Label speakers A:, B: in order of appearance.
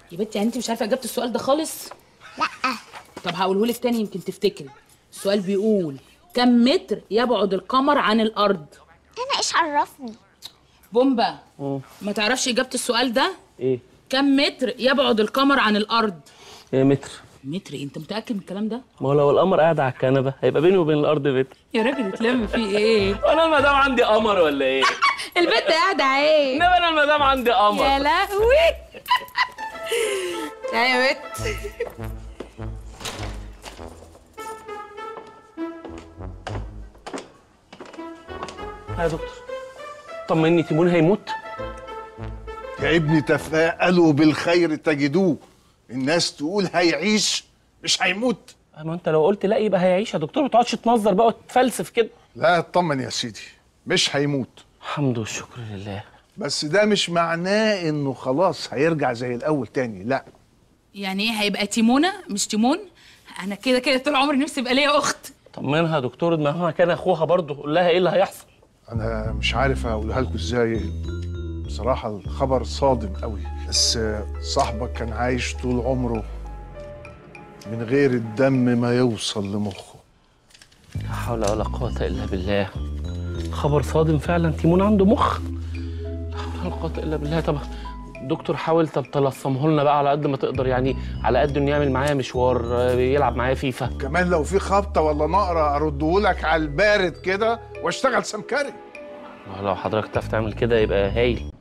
A: يا بنتي يعني انت مش عارفه اجابه السؤال ده خالص
B: لا
A: طب هقوله لك تاني يمكن تفتكري السؤال بيقول كم متر يبعد القمر عن الارض
B: انا ايش عرفني
A: بومبا ما تعرفش اجابه السؤال ده
C: ايه
A: كم متر يبعد القمر عن الارض
C: ايه متر
A: متر إيه؟ انت متاكد من الكلام ده
C: ما هو لو القمر قاعد على الكنبه هيبقى بيني وبين الارض متر
A: يا راجل اتلم في ايه
C: وانا المدام عندي قمر ولا ايه
A: البنت قاعده ايه
C: انما انا المدام عندي قمر
A: يا لهوي تعالي يا بنت
C: يا دكتور طمني تيمون هيموت
D: يا ابني تفاءلوا بالخير تجدوه الناس تقول هيعيش مش هيموت
C: ما انت لو قلت لا يبقى هيعيش يا دكتور ما تقعدش تنظر بقى وتفلسف كده
D: لا اطمن يا سيدي مش هيموت
C: الحمد والشكر لله
D: بس ده مش معناه انه خلاص هيرجع زي الاول تاني لا
A: يعني ايه هيبقى تيمونه مش تيمون انا كده كده طول عمري نفسي يبقى ليا اخت
C: طمنها يا دكتور مهما كان اخوها برضه قول لها ايه اللي هيحصل
D: انا مش عارف اقولها لكم ازاي بصراحه الخبر صادم قوي بس صاحبك كان عايش طول عمره من غير الدم ما يوصل لمخه
C: لا حول ولا قوة إلا بالله خبر صادم فعلا تيمون عنده مخ لا حول ولا قوة إلا بالله طب دكتور حاول طب تلصمه لنا بقى على قد ما تقدر يعني على قد انه يعمل معايا مشوار آه، يلعب معايا فيفا
D: كمان لو في خبطه ولا نقره اردهولك على البارد كده واشتغل سمكري
C: لو حضرتك تعرف تعمل كده يبقى هايل